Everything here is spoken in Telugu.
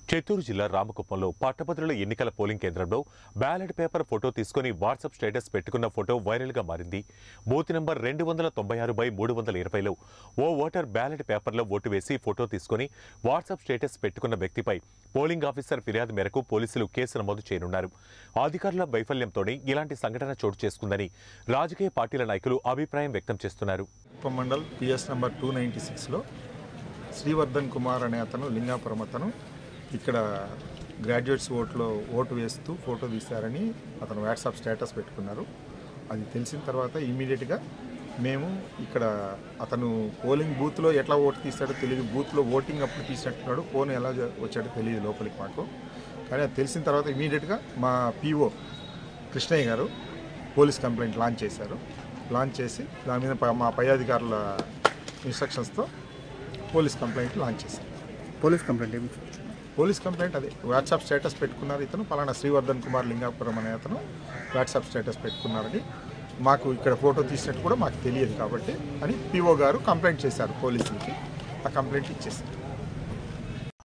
చిత్తూరు జిల్లా రామకుప్పంలో పట్టభద్రుల ఎన్నికల పోలింగ్ కేంద్రంలో బ్యాలెట్ పేపర్ ఫోటో తీసుకుని వాట్సాప్ స్టేటస్ పెట్టుకున్న ఫోటో వైరల్గా మారింది బూత్ నంబర్ రెండు వందల తొంభై ఆరు బై మూడు వందల ఇరవైలో ఓ ఓటర్ బ్యాలెట్ పేపర్లో ఓటు వేసి ఫోటో తీసుకుని వాట్సాప్ స్టేటస్ పెట్టుకున్న వ్యక్తిపై పోలింగ్ ఆఫీసర్ ఫిర్యాదు మేరకు పోలీసులు కేసు నమోదు చేయనున్నారు అధికారుల వైఫల్యంతోనే ఇలాంటి సంఘటన చోటు చేసుకుందని రాజకీయ పార్టీల నాయకులు అభిప్రాయం వ్యక్తం చేస్తున్నారు Kuppam mandal PS number two ninety సిక్స్లో శ్రీవర్ధన్ కుమార్ అనే అతను లింగాపురం అతను ఇక్కడ గ్రాడ్యుయేట్స్ ఓట్లో ఓటు వేస్తూ ఫోటో తీశారని అతను వాట్సాప్ స్టేటస్ పెట్టుకున్నారు అది తెలిసిన తర్వాత ఇమీడియట్గా మేము ఇక్కడ అతను పోలింగ్ బూత్లో ఎట్లా ఓటు తీస్తాడో తెలియదు బూత్లో ఓటింగ్ అప్పుడు తీసినట్టున్నాడు ఫోన్ ఎలా జ- వచ్చాడో తెలియదు లోపలికి మాకు కానీ అది తెలిసిన తర్వాత ఇమీడియట్గా మా పీఓ కృష్ణయ్య గారు పోలీస్ కంప్లైంట్ లాంచ్ చేశారు లాంచ్ చేసి దాని మీద ప- మా పై అధికారుల ఇన్స్ట్రక్షన్స్తో పోలీస్ కంప్లైంట్ లాంచ్ చేశారు పోలీస్ కంప్లైంట్ ఏమి పోలీస్ కంప్లైంట్ అదే వాట్సాప్ స్టేటస్ పెట్టుకున్నారు ఇతను పలానా శ్రీవర్ధన్ కుమార్ లింగాపురం అనే అతను వాట్సాప్ స్టేటస్ పెట్టుకున్నారని మాకు ఇక్కడ ఫోటో తీసినట్టు కూడా మాకు తెలియదు కాబట్టి అని పిఓ గారు కంప్లైంట్ చేశారు పోలీసులకి ఆ కంప్లైంట్ ఇచ్చేసారు